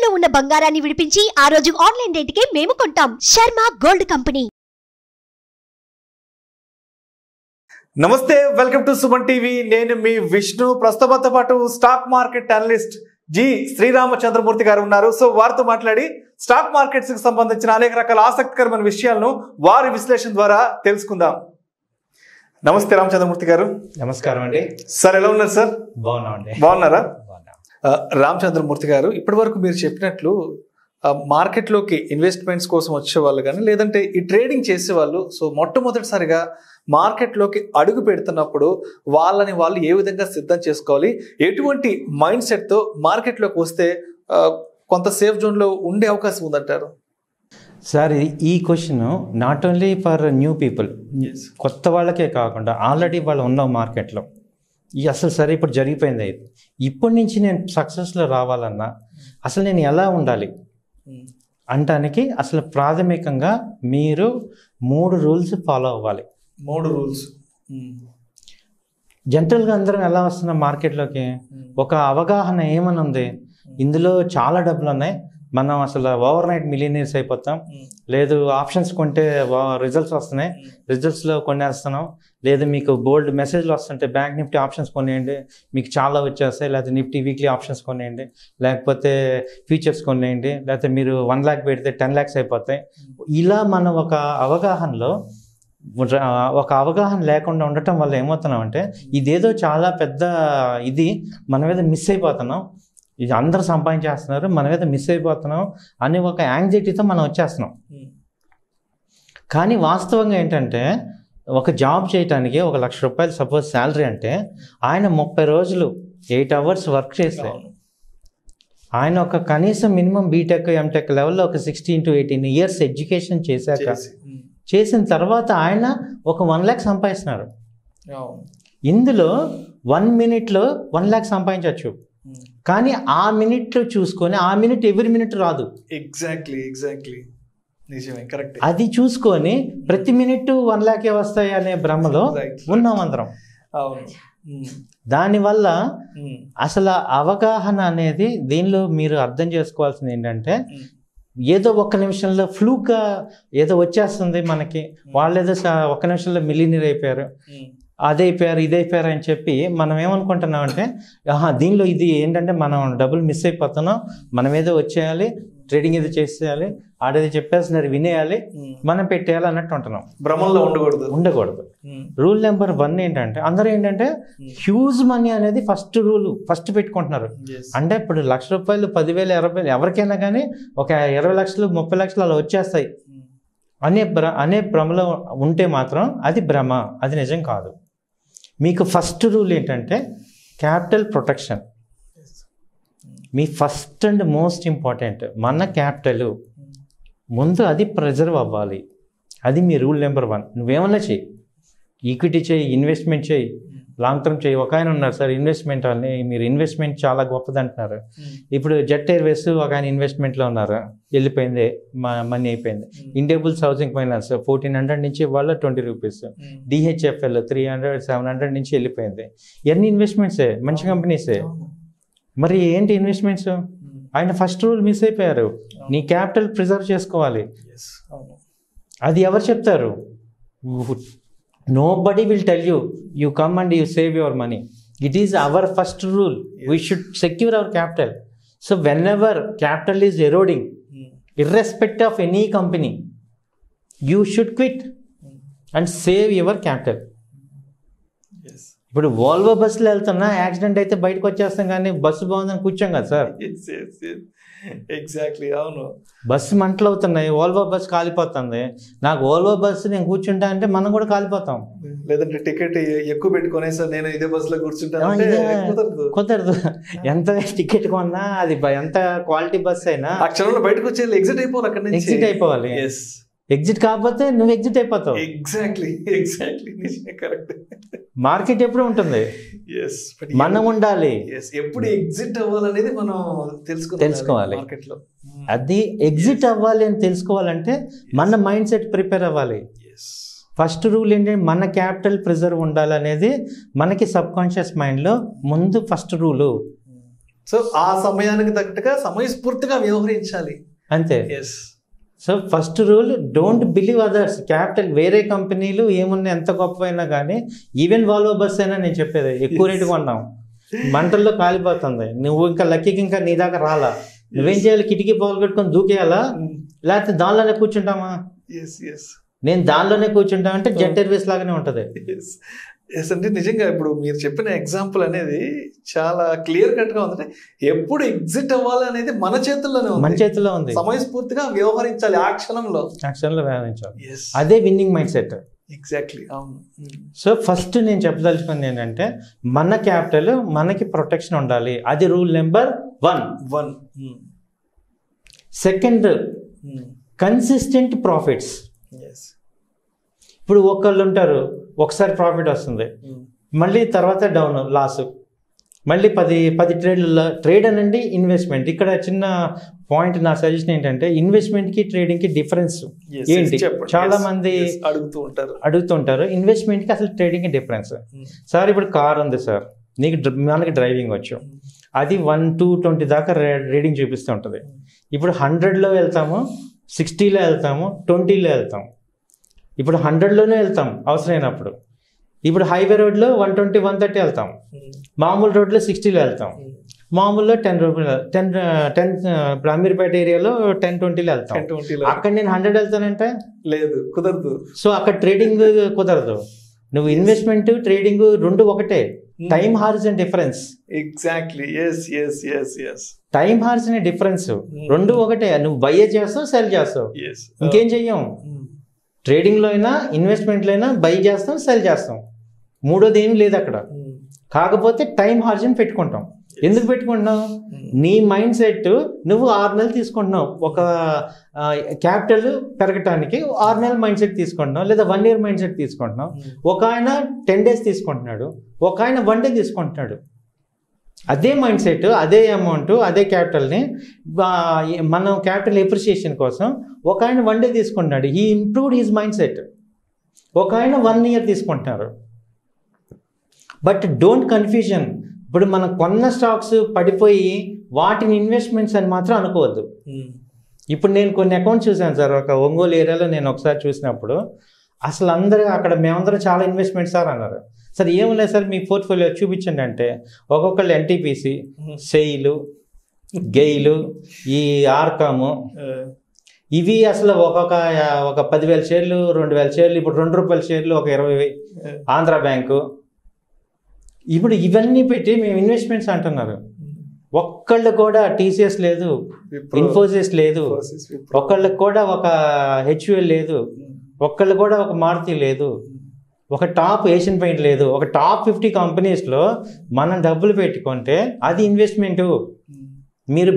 తాకట్టులో ఉన్న బంగారాన్ని విడిపించి ఆ రోజు ఆన్లైన్ రేటుకే మేము కొంటాం శర్మ గోల్డ్ కంపెనీ నమస్తే వెల్కమ్ టు సుమన్ టీవీ నేను మీ విష్ణు ప్రస్తుతంతో పాటు stock market analyst G Sriramachandramurthy గారు ఉన్నారు సో వారితో మాట్లాడి స్టాక్ మార్కెట్స్ కి సంబంధించిన అనేక రకాల ఆసక్తికరమైన విషయాలను వారి విశ్లేషణ ద్వారా తెలుసుకుందాం నమస్తే రామచంద్రమూర్తి గారు నమస్కారం అండి సార్ ఎలా ఉన్నారు సార్ బాగున్నామండి బాగున్నారా బాగున్నాం. ఆ, రామచంద్రమూర్తి గారు ఇప్పటి వరకు మీరు చెప్పినట్లు ఆ, మార్కెట్లోకి ఇన్వెస్ట్మెంట్స్ కోసం వచ్చే వాళ్ళు కానీ లేదంటే ఈ ట్రేడింగ్ చేసే వాళ్ళు సో మొట్టమొదటిసారిగా మార్కెట్లోకి అడుగు పెడుతున్నప్పుడు వాళ్ళని వాళ్ళు ఏ విధంగా సిద్ధం చేసుకోవాలి ఎటువంటి మైండ్ సెట్తో మార్కెట్లోకి వస్తే ఆ, కొంత సేఫ్ జోన్లో ఉండే అవకాశం ఉందంటారు సార్ ఈ- ఈ question not only for new people కొత్త వాళ్ళకే కాకుండా ఆల్రెడీ వాళ్ళు ఉన్న మార్కెట్లో ఈ అసలు సరే ఇప్పుడు జరిగిపోయింది అయితే ఇప్పటి నుంచి నేను సక్సెస్లో రావాలన్నా అసలు నేను ఎలా ఉండాలి అంటానికి అసలు ప్రాథమికంగా మీరు మూడు రూల్స్ ఫాలో అవ్వాలి మూడు రూల్స్ జనరల్గా అందరం ఎలా వస్తున్నాం మార్కెట్లోకి ఒక అవగాహన ఏమని ఉంది ఇందులో చాలా డబ్బులు ఉన్నాయి మనం అసలు ఓవర్ నైట్ మిలియనీర్స్ అయిపోతాం లేదు ఆప్షన్స్ కొంటే రిజల్ట్స్ వస్తున్నాయి రిజల్ట్స్లో కొనేస్తున్నాం లేదు మీకు బోల్డ్ మెసేజ్లు వస్తుంటే బ్యాంక్ నిఫ్టీ ఆప్షన్స్ కొనేయండి మీకు చాలా వచ్చేస్తాయి లేకపోతే నిఫ్టీ వీక్లీ ఆప్షన్స్ కొనేయండి లేకపోతే ఫీచర్స్ కొనేయండి లేకపోతే మీరు వన్ ల్యాక్ పెడితే టెన్ ల్యాక్స్ అయిపోతాయి ఇలా మనం ఒక అవగాహనలో ర- ఒక అవగాహన లేకుండా ఉండటం వల్ల ఏమవుతున్నామంటే ఇదేదో చాలా పెద్ద ఇది మన మీద మిస్ అయిపోతున్నాం ఇది అందరూ సంపాదించేస్తున్నారు మన మీద మిస్ అయిపోతున్నాం అని ఒక యాంగ్జైటీతో మనం వచ్చేస్తున్నాం కానీ వాస్తవంగా ఏంటంటే ఒక జాబ్ చేయటానికి ఒక లక్ష రూపాయలు సపోజ్ శాలరీ అంటే ఆయన ముప్పై రోజులు ఎయిట్ అవర్స్ వర్క్ చేస్తే ఆయన ఒక కనీసం మినిమం బీటెక్ ఎంటెక్ లెవెల్లో ఒక sixteen to eighteen years education చేశాక చేసిన తర్వాత ఆయన ఒక వన్ ల్యాక్ సంపాదిస్తున్నారు ఇందులో వన్ మినిట్లో వన్ ల్యాక్ సంపాదించవచ్చు కానీ ఆ మినిట్లో చూసుకొని ఆ మినిట్ ఎవ్రీ మినిట్ రాదు ఎగ్జాక్ట్లీ ఎగ్జాక్ట్లీ నిజమే కరెక్ట్ అది చూసుకొని ప్రతి మినిట్ వన్ ల్యాకే వస్తాయి అనే భ్రమలో Right. ఉన్నాం అందరం అవును దానివల్ల అసలు అవగాహన అనేది దీనిలో మీరు అర్థం చేసుకోవాల్సింది ఏంటంటే ఏదో ఒక్క నిమిషంలో ఫ్లూక్గా ఏదో వచ్చేస్తుంది మనకి వాళ్ళు ఏదో స- ఒక్క నిమిషంలో మిలినీర్ అయిపోయారు అదైపోయారు ఇదైపోయారు అని చెప్పి మనం ఏమనుకుంటున్నాం అంటే ఆహా దీనిలో ఇది ఏంటంటే మనం డబ్బులు మిస్ అయిపోతున్నాం మనం ఏదో వచ్చేయాలి ట్రేడింగ్ ఏదో చేసేయాలి ఆడేది చెప్పేస్తున్నారు వినేయాలి మనం పెట్టేయాలి అన్నట్టు ఉంటున్నాం భ్రమంలో ఉండకూడదు ఉండకూడదు రూల్ నెంబర్ వన్ ఏంటంటే అందరూ ఏంటంటే హ్యూజ్ మనీ అనేది ఫస్ట్ రూల్ ఫస్ట్ పెట్టుకుంటున్నారు అంటే ఇప్పుడు లక్ష రూపాయలు పదివేలు ఇరవై వేలు ఎవరికైనా కానీ ఒక ఇరవై లక్షలు ముప్పై లక్షలు అలా వచ్చేస్తాయి అనే భ్ర అనే భ్రమలో ఉంటే మాత్రం అది భ్రమ అది నిజం కాదు మీకు ఫస్ట్ రూల్ ఏంటంటే క్యాపిటల్ ప్రొటెక్షన్ మీ ఫస్ట్ అండ్ మోస్ట్ ఇంపార్టెంట్ మన క్యాపిటల్ ముందు అది ప్రిజర్వ్ అవ్వాలి అది మీ రూల్ నెంబర్ వన్ నువ్వేమన్నా చెయ్యి ఈక్విటీ చేయి ఇన్వెస్ట్మెంట్ చేయి లాంగ్ టర్మ్ చేయి ఒక ఆయన ఉన్నారు సార్ ఇన్వెస్ట్మెంట్ అని మీరు ఇన్వెస్ట్మెంట్ చాలా గొప్పది అంటున్నారు ఇప్పుడు జెట్ ఎయిర్వేస్ ఒక ఆయన ఇన్వెస్ట్మెంట్లో ఉన్నారు వెళ్ళిపోయింది మా మనీ అయిపోయింది Indiabulls housing finance fourteen hundred నుంచి వాళ్ళ twenty rupees DHFL three hundred seven hundred నుంచి వెళ్ళిపోయింది ఎన్ని ఇన్వెస్ట్మెంట్సే మంచి కంపెనీసే మరి ఏంటి ఇన్వెస్ట్మెంట్స్ ఆయన ఫస్ట్ రూల్ మిస్ అయిపోయారు నీ క్యాపిటల్ ప్రిజర్వ్ చేసుకోవాలి అది ఎవరు చెప్తారు nobody will tell you you come and you save your money it is our first rule we should secure our capital so whenever capital is eroding irrespect of any company you should quit and save your capital ఇప్పుడు Volvo బస్సులో వెళ్తున్నా accident అయితే బయటకు వచ్చేస్తాం కానీ bus బాగుందని కూర్చోం కదా sir exactly అవును బస్సు మంటలు అవుతున్నాయి ఓల్వో బస్సు కాలిపోతుంది నాకు ఓల్వో బస్సు నేను కూర్చుంటా అంటే మనం కూడా కాలిపోతాం లేదంటే టికెట్ ఎక్కువ పెట్టుకునేసా నేను ఇదే బస్ లో కూర్చుంటాను ఆ, అంటే ఇదే. కుదరదు. కుదరదు ఎంత టికెట్ కొన్నా అది బ- ఎంత క్వాలిటీ బస్ అయినా ఆ క్షణంలో బయటకు వచ్చి ఎగ్జిట్ అయిపోవాలి అక్కడ నుంచి ఎగ్జిట్ అయిపోవాలి ఎస్ ఎగ్జిట్ కాకపోతే నువ్వు ఎగ్జిట్ అయిపోతావు ఎగ్జాక్ట్లీ ఎగ్జాక్ట్లీ నిజమే కరెక్ట్ మార్కెట్ ఎప్పుడు ఉంటుంది ఎస్ మనం ఉండాలి ఎస్ ఎప్పుడు ఎగ్జిట్ అవ్వాలనేది మనం తెలుసుకోవాలి తెలుసుకోవాలి. మార్కెట్ లో అది ఎగ్జిట్ అవ్వాలి అని తెలుసుకోవాలంటే మన మైండ్ సెట్ ప్రిపేర్ అవ్వాలి ఎస్ ఫస్ట్ రూల్ ఏంటంటే మన క్యాపిటల్ ప్రిజర్వ్ ఉండాలనేది మనకి సబ్ కాన్షియస్ మైండ్లో ముందు ఫస్ట్ రూలు సో ఆ సమయానికి తగ్గట్టుగా సమయస్ఫూర్తిగా వ్యవహరించాలి అంతే yes so first rule don't believe others capital వేరే కంపెనీలు ఏమున్నా ఎంత గొప్పవైనా కానీ ఈవెన్ వాల్వో బస్ అయినా నేను చెప్పేది ఎక్కువ Yes. రేటు కొన్నాం మంటల్లో కాలిపోతుంది నువ్వు ఇంకా లక్కీకి ఇంకా నీ దాకా రాలా నువ్వేం చేయాలి కిటికీ పగలు పెట్టుకొని దూకేయాలా లేకపోతే దానిలోనే కూర్చుంటామా ఎస్ ఎస్ నేను దానిలోనే కూర్చుంటామంటే జెట్ ఎయిర్వేస్ లాగానే ఉంటది ఎస్ ఎస్ అంటే నిజంగా ఇప్పుడు మీరు చెప్పిన ఎగ్జాంపుల్ అనేది చాలా క్లియర్ కట్ గా ఉందంటే ఎప్పుడు ఎగ్జిట్ అవ్వాలి అనేది మన చేతుల్లోనే మన ఉంది చేతిలో ఉంది సమయస్ఫూర్తిగా వ్యవహరించాలి ఆ క్షణంలో యాక్షన్లో వ్యవహరించాలి ఎస్ అదే విన్నింగ్ మైండ్ సెట్ ఎగ్జాక్ట్లీ అవును సో ఫస్ట్ నేను చెప్పదలుచుకుంది ఏంటంటే మన క్యాపిటల్ మనకి ప్రొటెక్షన్ ఉండాలి అది rule number one one second consistent profits yes ఇప్పుడు ఒకళ్ళు ఉంటారు ఒకసారి ప్రాఫిట్ వస్తుంది మళ్ళీ తర్వాత డౌన్ లాస్ మళ్ళీ పది పది ట్రేడ్ల ట్రేడ్ అనండి ఇన్వెస్ట్మెంట్ ఇక్కడ చిన్న పాయింట్ నా సజెషన్ ఏంటంటే ఇన్వెస్ట్మెంట్కి ట్రేడింగ్కి డిఫరెన్స్ ఏంటి చాలా మంది అడుగుతూ ఉంటారు అడుగుతుంటారు ఇన్వెస్ట్మెంట్కి అసలు ట్రేడింగ్కి డిఫరెన్స్ సార్ ఇప్పుడు కార్ ఉంది సార్ నీకు డ్ర- మనకి డ్రైవింగ్ వచ్చు అది వన్ టూ ట్వంటీ దాకా రే- రీడింగ్ చూపిస్తూ ఉంటుంది ఇప్పుడు హండ్రెడ్లో వెళ్తాము సిక్స్టీలో వెళ్తాము ట్వంటీలో వెళ్తాము ఇప్పుడు హండ్రెడ్లోనే వెళ్తాం అవసరమైనప్పుడు ఇప్పుడు హైవే రోడ్లో వన్ ట్వంటీ వన్ థర్టీ వెళ్తాం మామూలు రోడ్లో సిక్స్టీలో వెళ్తాం మామూలులో టెన్ రూపీలు టెన్ టెన్ ఇప్పుడు అమీర్పేట ఏరియాలో టెన్ ట్వంటీలో వెళ్తాం టెన్ ట్వంటీలో అక్కడ నేను హండ్రెడ్ వెళ్తానంటే లేదు కుదరదు సో అక్కడ ట్రేడింగ్ కుదరదు నువ్వు ఇన్వెస్ట్మెంట్ ట్రేడింగ్ రెండు ఒకటే time horizon difference exactly yes yes yes yes time horizon difference రెండు ఒకటే నువ్వు బై చేస్తావు సెల్ చేస్తావు ఎస్ ఇంకేం చెయ్యం ట్రేడింగ్లో అయినా ఇన్వెస్ట్మెంట్లో అయినా బై చేస్తాం సెల్ చేస్తాం మూడోది ఏం లేదు అక్కడ కాకపోతే టైం హార్జన్ పెట్టుకుంటాం ఎందుకు పెట్టుకుంటున్నావు నీ మైండ్ సెట్ నువ్వు ఆరు నెలలు తీసుకుంటున్నావు ఒక క్యాపిటల్ పెరగటానికి ఆరు నెలల మైండ్ సెట్ తీసుకుంటున్నావు లేదా వన్ ఇయర్ మైండ్ సెట్ తీసుకుంటున్నావు ఒక ఆయన టెన్ డేస్ తీసుకుంటున్నాడు ఒక ఆయన వన్ డే తీసుకుంటున్నాడు అదే మైండ్ సెట్ అదే అమౌంట్ అదే క్యాపిటల్ని మనం క్యాపిటల్ ఎప్రిసియేషన్ కోసం ఒక ఆయన వన్ డే తీసుకుంటున్నాడు ఈ ఇంప్రూవ్డ్ హిజ్ మైండ్ సెట్ ఒక ఆయన వన్ ఇయర్ తీసుకుంటున్నారు బట్ డోంట్ కన్ఫ్యూజన్ ఇప్పుడు మనం కొన్న స్టాక్స్ పడిపోయి వాటిని ఇన్వెస్ట్మెంట్స్ అని మాత్రం అనుకోవద్దు ఇప్పుడు నేను కొన్ని అకౌంట్స్ చూశాను సార్ ఒక ఒంగోలు ఏరియాలో నేను ఒకసారి చూసినప్పుడు అసలు అందరూ అక్కడ మేమందరం చాలా ఇన్వెస్ట్మెంట్ సార్ అన్నారు సార్ ఏం లేదు సార్ మీ పోర్ట్ఫోలియో చూపించండి అంటే ఒక్కొక్కళ్ళు ఎన్టీపీసీ సెయిలు గెయిలు ఈ ఆర్కాము ఇవి అసలు ఒక్కొక్క ఒక పదివేల షేర్లు రెండు వేల షేర్లు ఇప్పుడు రెండు రూపాయల షేర్లు ఒక ఇరవై వే- ఆంధ్ర బ్యాంకు ఇప్పుడు ఇవన్నీ పెట్టి మేము ఇన్వెస్ట్మెంట్స్ అంటున్నారు ఒక్కళ్ళు కూడా టీసీఎస్ లేదు ఇన్ఫోసిస్ లేదు ఒక్కళ్ళకి కూడా ఒక హెచ్యుఎల్ లేదు ఒక్కళ్ళు కూడా ఒక మారుతి లేదు ఒక టాప్ ఏషియన్ పెయింట్ లేదు ఒక టాప్ ఫిఫ్టీ కంపెనీస్లో మనం డబ్బులు పెట్టుకుంటే అది ఇన్వెస్ట్మెంట్ మీరు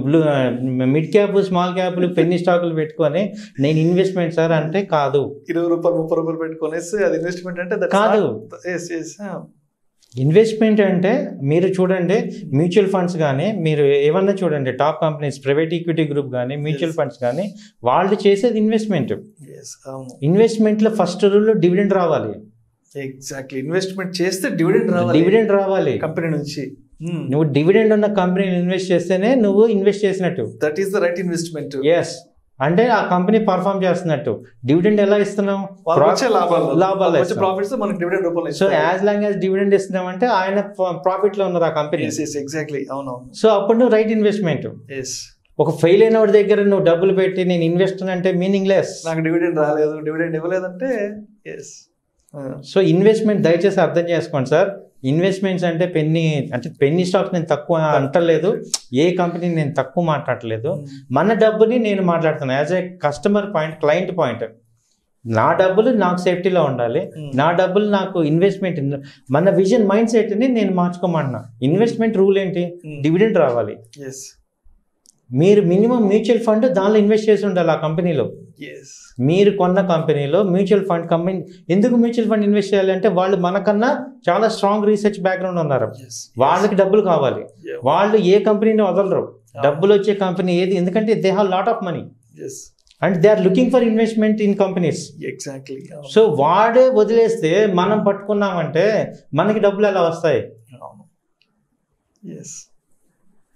మిడ్ క్యాప్ స్మాల్ క్యాప్లు పెన్ని స్టాకులు పెట్టుకొని నేను ఇన్వెస్ట్మెంట్ సార్ అంటే కాదు ఇరవై రూపాయలు ముప్పై రూపాయలు పెట్టుకునేసి అది ఇన్వెస్ట్మెంట్ అంటే that's కాదు. not- yes, yes, ah. Investment అంటే మీరు చూడండి మ్యూచువల్ ఫండ్స్ కానీ మీరు ఏమన్నా చూడండి top companies private equity group కానీ మ్యూచువల్ Yes. ఫండ్స్ కానీ వాళ్ళు చేసేది ఇన్వెస్ట్మెంట్ Yes, అవును ఇన్వెస్ట్మెంట్లో ఫస్ట్ రూల్ డివిడెండ్ రావాలి ఎగ్జాక్ట్లీ ఇన్వెస్ట్మెంట్ చేస్తే డివిడెండ్ రావాలి డివిడెండ్ రావాలి కంపెనీ నుంచి నువ్వు డివిడెండ్ ఉన్న కంపెనీని ఇన్వెస్ట్ చేస్తేనే నువ్వు ఇన్వెస్ట్ చేసినట్టు that is the right investment yes అంటే ఆ కంపెనీ పర్ఫామ్ చేస్తున్నట్టు డివిడెండ్ ఎలా ఇస్తున్నావు వచ్చే లాభాలు లాభాలు వచ్చే ప్రాఫిట్స్ మనకి డివిడెండ్ రూపంలో so as long as dividend ఇస్తున్నాం అంటే ఆయన ప్రాఫిట్ లో ఉన్నారు ఆ కంపెనీ ఎస్ ఎస్ ఎగ్జాక్ట్లీ అవునవును సో అప్పుడు నువ్వు రైట్ ఇన్వెస్ట్మెంట్ ఎస్ ఒక ఫెయిల్ అయిన వాడి దగ్గర నువ్వు డబ్బులు పెట్టి నేను ఇన్వెస్ట్ అంటే మీనింగ్ లెస్ నాకు డివిడెండ్ రాలేదు డివిడెండ్ ఇవ్వలేదంటే ఎస్ సో ఇన్వెస్ట్మెంట్ దయచేసి అర్థం చేసుకోండి సార్ ఇన్వెస్ట్మెంట్స్ అంటే పెన్ని అంటే పెన్ని స్టాక్స్ నేను తక్కువ అంటలేదు ఏ కంపెనీ నేను తక్కువ మాట్లాడలేదు మన డబ్బుని నేను మాట్లాడుతున్నాను as a customer point client point నా డబ్బులు నాకు సేఫ్టీలో ఉండాలి నా డబ్బులు నాకు ఇన్వెస్ట్మెంట్ మన విజన్ మైండ్ సెట్ని నేను మార్చుకోమంటున్నా ఇన్వెస్ట్మెంట్ రూల్ ఏంటి డివిడెండ్ రావాలి ఎస్ మీరు మినిమం మ్యూచువల్ ఫండ్ దానిలో ఇన్వెస్ట్ చేసి ఉండాలి ఆ కంపెనీలో ఎస్ మీరు కొన్న కంపెనీలో మ్యూచువల్ ఫండ్ కంపెనీ ఎందుకు మ్యూచువల్ ఫండ్ ఇన్వెస్ట్ చేయాలి అంటే వాళ్ళు మనకన్నా చాలా స్ట్రాంగ్ రీసెర్చ్ బ్యాక్గ్రౌండ్ ఉన్నారు వాళ్ళకి డబ్బులు కావాలి వాళ్ళు ఏ కంపెనీని వదలరు డబ్బులు వచ్చే కంపెనీ ఏది ఎందుకంటే they have lot of money yes and they are looking for investment in companies exactly so వాడే వదిలేస్తే మనం పట్టుకున్నామంటే మనకి డబ్బులు ఎలా వస్తాయి అవును ఎస్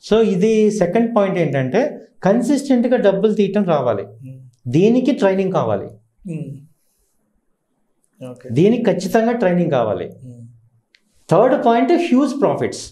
సో ఇది సెకండ్ పాయింట్ ఏంటంటే కన్సిస్టెంట్గా డబ్బులు తీయటం రావాలి దీనికి ట్రైనింగ్ కావాలి ఓకే దీనికి ఖచ్చితంగా ట్రైనింగ్ కావాలి థర్డ్ పాయింట్ హ్యూజ్ ప్రాఫిట్స్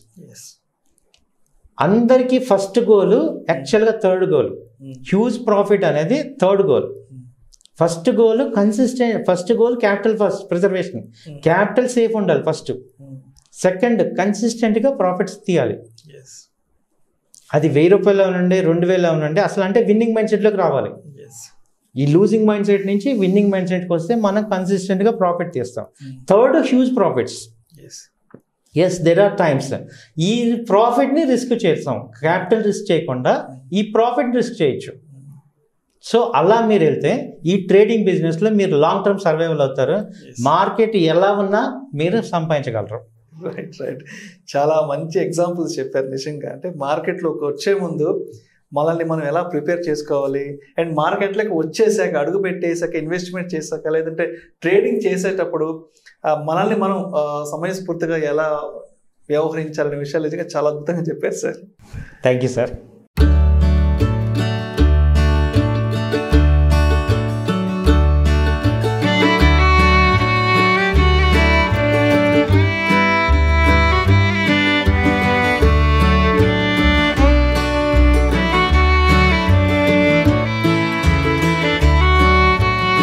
అందరికీ ఫస్ట్ గోల్ యాక్చువల్గా థర్డ్ గోల్ హ్యూజ్ ప్రాఫిట్ అనేది third goal first goal consistent first goal capital first preservation capital safe ఉండాలి ఫస్ట్ సెకండ్ కన్సిస్టెంట్గా ప్రాఫిట్స్ తీయాలి అది వెయ్యి రూపాయలు అవునండి రెండు వేలు అవునండి అసలు అంటే విన్నింగ్ మైండ్ సెట్లోకి రావాలి ఈ లూజింగ్ మైండ్ సెట్ నుంచి విన్నింగ్ మైండ్ సెట్కి వస్తే మనం కన్సిస్టెంట్గా ప్రాఫిట్ తీస్తాం third huge profits yes there are times ఈ ప్రాఫిట్ని రిస్క్ చేస్తాం క్యాపిటల్ రిస్క్ చేయకుండా ఈ ప్రాఫిట్ రిస్క్ చేయొచ్చు సో అలా మీరు వెళ్తే ఈ ట్రేడింగ్ బిజినెస్లో మీరు లాంగ్ టర్మ్ సర్వైవల్ అవుతారు మార్కెట్ ఎలా ఉన్నా మీరు సంపాదించగలరు రైట్ రైట్ చాలా మంచి ఎగ్జాంపుల్స్ చెప్పారు నిజంగా అంటే మార్కెట్లోకి వచ్చే ముందు మనల్ని మనం ఎలా ప్రిపేర్ చేసుకోవాలి అండ్ మార్కెట్లోకి వచ్చేసాక అడుగు పెట్టేసాక ఇన్వెస్ట్మెంట్ చేశాక లేదంటే ట్రేడింగ్ చేసేటప్పుడు ఆ, మనల్ని మనం ఆ, సమయస్ఫూర్తిగా ఎలా వ్యవహరించాలనే విషయాలు నిజంగా చాలా అద్భుతంగా చెప్పారు సార్ థ్యాంక్ యూ సార్